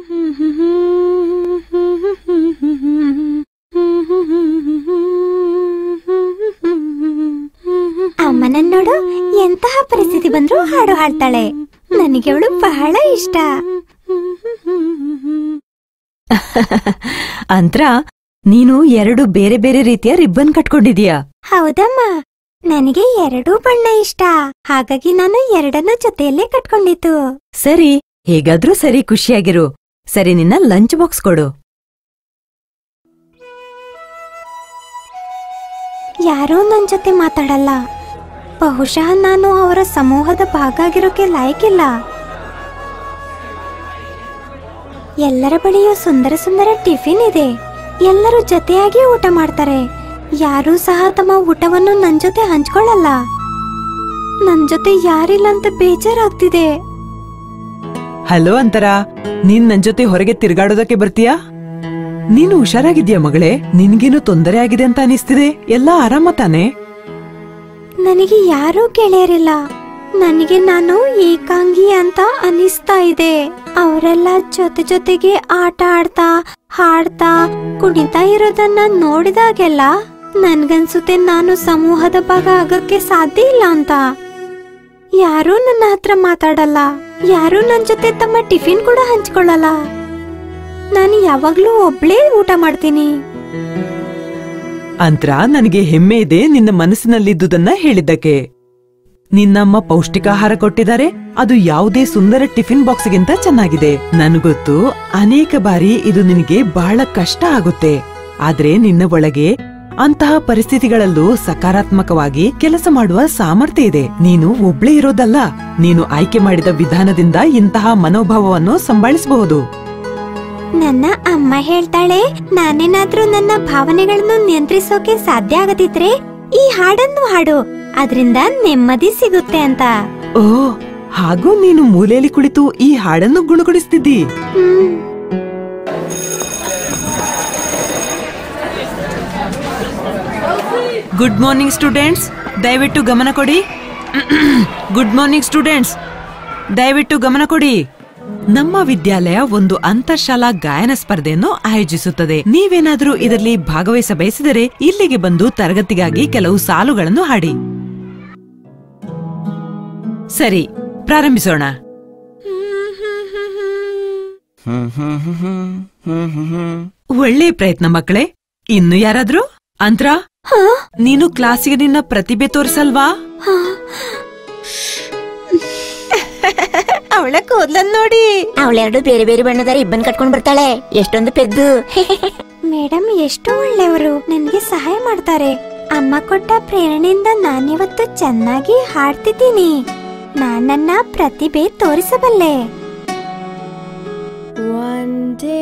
ಅಮ್ಮನನ್ ನೋಡು ಎಂತಹ ಪರಿಸ್ಥಿತಿ ಬಂದ್ರೂ ಹಾಡು ಹಾಡ್ತಾಳೆ ನನಗೆ ಅವಳು ಬಹಳ ಇಷ್ಟ ಅಂತ್ರ ನೀನು ಎರಡು ಬೇರೆ ಬೇರೆ ರೀತಿಯ ರಿಬ್ಬನ್ ಕಟ್ಕೊಂಡಿದೀಯಾ ಹೌದಮ್ಮ ನನಗೆ ಎರಡೂ ಬಣ್ಣ ಇಷ್ಟ ಹಾಗಾಗಿ ನಾನು ಎರಡನ್ನೂ ಜೊತೆಯಲ್ಲೇ ಕಟ್ಕೊಂಡಿದ್ದು ಸರಿ ಹೇಗಾದ್ರೂ ಸರಿ ಖುಷಿಯಾಗಿರು ಸರಿ ನಿನ್ನ ಲಂಚ್ ಬಾಕ್ಸ್ ಕೊಡು ಯಾರೂ ನನ್ ಜೊತೆ ಮಾತಾಡಲ್ಲ ಬಹುಶಃ ನಾನು ಅವರ ಸಮೂಹದ ಭಾಗ ಆಗಿರೋಕೆ ಲಾಯಕ್ಕಿಲ್ಲ ಎಲ್ಲರ ಬಳಿಯೂ ಸುಂದರ ಸುಂದರ ಟಿಫಿನ್ ಇದೆ ಎಲ್ಲರೂ ಜೊತೆಯಾಗಿ ಊಟ ಮಾಡ್ತಾರೆ ಯಾರೂ ಸಹ ತಮ್ಮ ಊಟವನ್ನು ನನ್ ಜೊತೆ ಹಂಚ್ಕೊಳ್ಳಲ್ಲ ನನ್ ಜೊತೆ ಯಾರಿಲ್ಲ ಅಂತ ಬೇಜಾರಾಗ್ತಿದೆ ಹಲೋ ಅಂತರ ನೀನ್ ನನ್ ಜೊತೆ ಹೊರಗೆ ತಿರ್ಗಾಡೋದಕ್ಕೆ ಬರ್ತೀಯಾ ನೀನು ಹುಷಾರಾಗಿದ್ಯಾ ಮಗಳೇ ನಿನ್ಗೇನು ತೊಂದರೆ ಆಗಿದೆ ಅಂತ ಅನಿಸ್ತಿದೆ ಎಲ್ಲ ಆರಾಮ ತಾನೆ ನನಗೆ ಯಾರೂ ಗೆಳೆಯರಿಲ್ಲ ನನಗೆ ನಾನು ಏಕಾಂಗಿ ಅಂತ ಅನಿಸ್ತಾ ಇದೆ ಅವರೆಲ್ಲ ಜೊತೆ ಜೊತೆಗೆ ಆಟ ಆಡ್ತಾ ಹಾಡ್ತಾ ಕುಣಿತಾ ಇರೋದನ್ನ ನೋಡಿದಾಗೆಲ್ಲ ನನ್ಗನ್ಸುತ್ತೆ ನಾನು ಸಮೂಹದ ಭಾಗ ಆಗಕ್ಕೆ ಸಾಧ್ಯ ಇಲ್ಲ ಅಂತ ಯಾರೂ ನನ್ನ ಹತ್ರ ಮಾತಾಡಲ್ಲ ಯಾರೂ ನನ್ ಜೊತೆ ತಮ್ಮ ಟಿಫಿನ್ ಕೂಡ ಹಂಚ್ಕೊಳ್ಳಲ್ಲ ನಾನು ಯಾವಾಗ್ಲೂ ಒಬ್ಳೇ ಊಟ ಮಾಡ್ತೀನಿ ಅಂತ್ರ ನನಗೆ ಹೆಮ್ಮೆ ಇದೆ ನಿನ್ನ ಮನಸ್ಸಿನಲ್ಲಿದ್ದುದನ್ನ ಹೇಳಿದ್ದಕ್ಕೆ ನಿನ್ನಮ್ಮ ಪೌಷ್ಟಿಕಾಹಾರ ಕೊಟ್ಟಿದ್ದಾರೆ ಅದು ಯಾವುದೇ ಸುಂದರ ಟಿಫಿನ್ ಬಾಕ್ಸ್ಗಿಂತ ಚೆನ್ನಾಗಿದೆ ನನ್ಗೊತ್ತು ಅನೇಕ ಬಾರಿ ಇದು ನಿನಗೆ ಬಹಳ ಕಷ್ಟ ಆಗುತ್ತೆ ಆದ್ರೆ ನಿನ್ನ ಒಳಗೆ ಅಂತಹ ಪರಿಸ್ಥಿತಿಗಳಲ್ಲೂ ಸಕಾರಾತ್ಮಕವಾಗಿ ಕೆಲಸ ಮಾಡುವ ಸಾಮರ್ಥ್ಯ ಇದೆ ನೀನು ಒಬ್ಳೇ ಇರೋದಲ್ಲ ನೀನು ಆಯ್ಕೆ ಮಾಡಿದ ವಿಧಾನದಿಂದ ಇಂತಹ ಮನೋಭಾವವನ್ನು ಸಂಭಾಳಿಸಬಹುದು ನನ್ನ ಅಮ್ಮ ಹೇಳ್ತಾಳೆ ನಾನೇನಾದ್ರೂ ನನ್ನ ಭಾವನೆಗಳನ್ನು ನಿಯಂತ್ರಿಸೋಕೆ ಸಾಧ್ಯ ಆಗದಿದ್ರೆ ಈ ಹಾಡನ್ನು ಹಾಡು ಅದರಿಂದ ನೆಮ್ಮದಿ ಸಿಗುತ್ತೆ ಅಂತ ಓ ಹಾಗೂ ನೀನು ಮೂಲೆಯಲ್ಲಿ ಕುಳಿತು ಈ ಹಾಡನ್ನು ಗುಣಗುಡಿಸ್ತಿದ್ದಿ ಹ್ಮ್ ಗುಡ್ ಮಾರ್ನಿಂಗ್ ಸ್ಟೂಡೆಂಟ್ಸ್ ದಯವಿಟ್ಟು ಗಮನ ಕೊಡಿ ಗುಡ್ ಮಾರ್ನಿಂಗ್ ಸ್ಟೂಡೆಂಟ್ಸ್ ದಯವಿಟ್ಟು ಗಮನ ಕೊಡಿ ನಮ್ಮ ವಿದ್ಯಾಲಯ ಒಂದು ಅಂತರ್ಶಾಲಾ ಗಾಯನ ಸ್ಪರ್ಧೆಯನ್ನು ಆಯೋಜಿಸುತ್ತದೆ ನೀವೇನಾದರೂ ಇದರಲ್ಲಿ ಭಾಗವಹಿಸ ಬಯಸಿದರೆ ಇಲ್ಲಿಗೆ ಬಂದು ತರಗತಿಗಾಗಿ ಕೆಲವು ಸಾಲುಗಳನ್ನು ಹಾಡಿ ಸರಿ ಪ್ರಾರಂಭಿಸೋಣ ಒಳ್ಳೆ ಪ್ರಯತ್ನ ಮಕ್ಕಳೇ ಇನ್ನು ಯಾರಾದ್ರೂ ಅಂತ್ರ ನೀನು ಕ್ಲಾಸಿಗೆ ನಿನ್ನ ಪ್ರತಿಭೆ ತೋರಿಸಲ್ವಾ ಅವಳ ಕೂದ್ಲನ್ ನೋಡಿ ಅವಳೆರಡು ಬೇರೆ ಬೇರೆ ಬಣ್ಣದ ರಿಬ್ಬನ್ ಕಟ್ಕೊಂಡ್ ಬರ್ತಾಳೆ ಎಷ್ಟೊಂದು ಪೆದ್ದು ಮೇಡಮ್ ಎಷ್ಟು ಒಳ್ಳೆಯವರು ನನ್ಗೆ ಸಹಾಯ ಮಾಡ್ತಾರೆ ಅಮ್ಮ ಕೊಟ್ಟ ಪ್ರೇರಣೆಯಿಂದ ನಾನಿವತ್ತು ಚೆನ್ನಾಗಿ ಹಾಡ್ತಿದ್ದೀನಿ ನಾನ್ ನನ್ನ ಪ್ರತಿಭೆ ತೋರಿಸಬಲ್ಲೆ One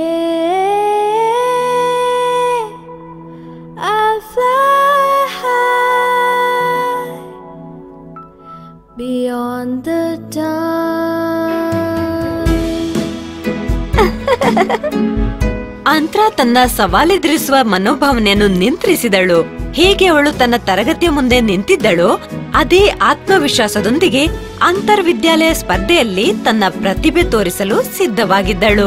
day I'll fly high beyond the time. ಅಂತ್ರ ತನ್ನ ಸವಾಲೆದುರಿಸುವ ಮನೋಭಾವನೆಯನ್ನು ನಿಯಂತ್ರಿಸಿದಳು ಹೇಗೆ ಅವಳು ತನ್ನ ತರಗತಿಯ ಮುಂದೆ ನಿಂತಿದ್ದಳೋ ಅದೇ ಆತ್ಮವಿಶ್ವಾಸದೊಂದಿಗೆ ಅಂತರ್ವಿದ್ಯಾಲಯ ಸ್ಪರ್ಧೆಯಲ್ಲಿ ತನ್ನ ಪ್ರತಿಭೆ ತೋರಿಸಲು ಸಿದ್ಧವಾಗಿದ್ದಳು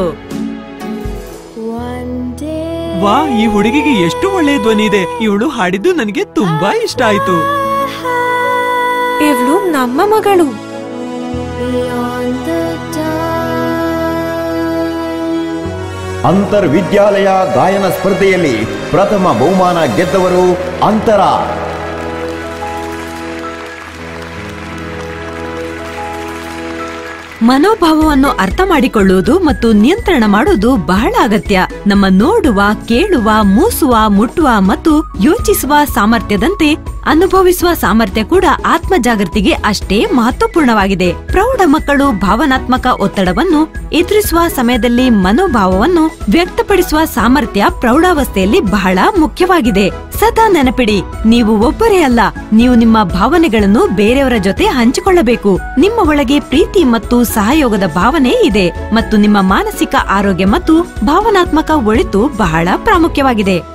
One day ವಾ ಈ ಹುಡುಗಿಗೆ ಎಷ್ಟು ಒಳ್ಳೆಯ ಧ್ವನಿ ಇದೆ ಇವಳು ಹಾಡಿದ್ದು ನನಗೆ ತುಂಬಾ ಇಷ್ಟ ಆಯ್ತು ಇವಳು ನಮ್ಮ ಮಗಳು beyond the time. ಅಂತರ್ವಿದ್ಯಾಲಯ ಗಾಯನ ಸ್ಪರ್ಧೆಯಲ್ಲಿ ಪ್ರಥಮ ಬಹುಮಾನ ಗೆದ್ದವರು ಅಂತರ ಮನೋಭಾವವನ್ನು ಅರ್ಥ ಮಾಡಿಕೊಳ್ಳುವುದು ಮತ್ತು ನಿಯಂತ್ರಣ ಮಾಡುವುದು ಬಹಳ ಅಗತ್ಯ ನಮ್ಮ ನೋಡುವ ಕೇಳುವ ಮೂಸುವ ಮುಟ್ಟುವ ಮತ್ತು ಯೋಚಿಸುವ ಸಾಮರ್ಥ್ಯದಂತೆ ಅನುಭವಿಸುವ ಸಾಮರ್ಥ್ಯ ಕೂಡ ಆತ್ಮ ಜಾಗೃತಿಗೆ ಅಷ್ಟೇ ಮಹತ್ವಪೂರ್ಣವಾಗಿದೆ ಪ್ರೌಢ ಮಕ್ಕಳು ಭಾವನಾತ್ಮಕ ಒತ್ತಡವನ್ನು ಎದುರಿಸುವ ಸಮಯದಲ್ಲಿ ಮನೋಭಾವವನ್ನು ವ್ಯಕ್ತಪಡಿಸುವ ಸಾಮರ್ಥ್ಯ ಪ್ರೌಢಾವಸ್ಥೆಯಲ್ಲಿ ಬಹಳ ಮುಖ್ಯವಾಗಿದೆ ಸದಾ ನೆನಪಿಡಿ ನೀವು ಒಬ್ಬರೇ ಅಲ್ಲ ನೀವು ನಿಮ್ಮ ಭಾವನೆಗಳನ್ನು ಬೇರೆಯವರ ಜೊತೆ ಹಂಚಿಕೊಳ್ಳಬೇಕು ನಿಮ್ಮ ಒಳಗೆ ಪ್ರೀತಿ ಮತ್ತು ಸಹಯೋಗದ ಭಾವನೆ ಇದೆ ಮತ್ತು ನಿಮ್ಮ ಮಾನಸಿಕ ಆರೋಗ್ಯ ಮತ್ತು ಭಾವನಾತ್ಮಕ ಒಳಿತು ಬಹಳ ಪ್ರಾಮುಖ್ಯವಾಗಿದೆ